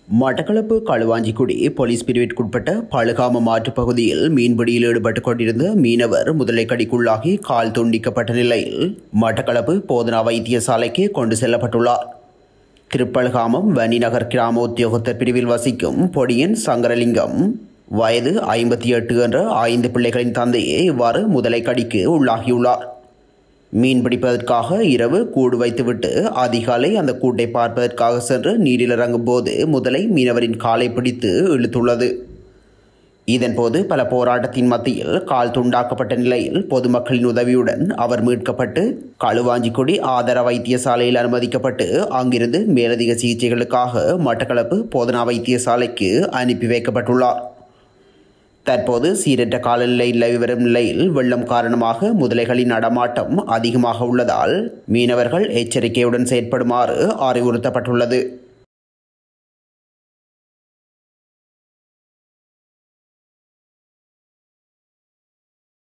Batticaloa Kaluvanchikudy police பிரிவிற்குட்பட்ட பழுகாம மாற்றுப் பகுதியில் மீன்பிடியில் ஈடுபட்டுக் கொண்டிருந்த மீனவர் முதலைக்கடிக்குள்ளாகி கால் துண்டிக்கப்பட்ட நிலையில் மட்டக்களப்பு போதனா வைத்தியசாலைக்கு கொண்டு செல்லப்பட்டுள்ளார் திருப்பழுகாமம் வன்னிநகர் கிராம உத்தியோகத்தர் பிரிவில் வசிக்கும் பொடியன் சங்கரலிங்கம் வயது ஐம்பத்தி எட்டு என்ற ஐந்து பிள்ளைகளின் தந்தையே இவ்வாறு முதலைக்கடிக்கு உள்ளாகியுள்ளார் மீன் பிடிப்பதற்காக இரவு கூடு வைத்துவிட்டு அதிகாலை அந்த கூட்டை பார்ப்பதற்காக சென்று நீரில் இறங்கும் போது முதலை மீனவரின் காலை பிடித்து இழுத்துள்ளது இதன்போது பல போராட்டத்தின் மத்தியில் கால் துண்டாக்கப்பட்ட நிலையில் பொதுமக்களின் உதவியுடன் அவர் மீட்கப்பட்டு களுவாஞ்சிக்குடி ஆதார வைத்தியசாலையில் அனுமதிக்கப்பட்டு அங்கிருந்து மேலதிக சிகிச்சைகளுக்காக மட்டக்களப்பு போதனா வைத்தியசாலைக்கு அனுப்பி வைக்கப்பட்டுள்ளார் தற்போது சீரற்ற காலநிலை நிலவி வரும் நிலையில் வெள்ளம் காரணமாக முதலைகளின் நடமாட்டம் அதிகமாக உள்ளதால் மீனவர்கள் எச்சரிக்கையுடன் செயற்படுமாறு அறிவுறுத்தப்பட்டுள்ளது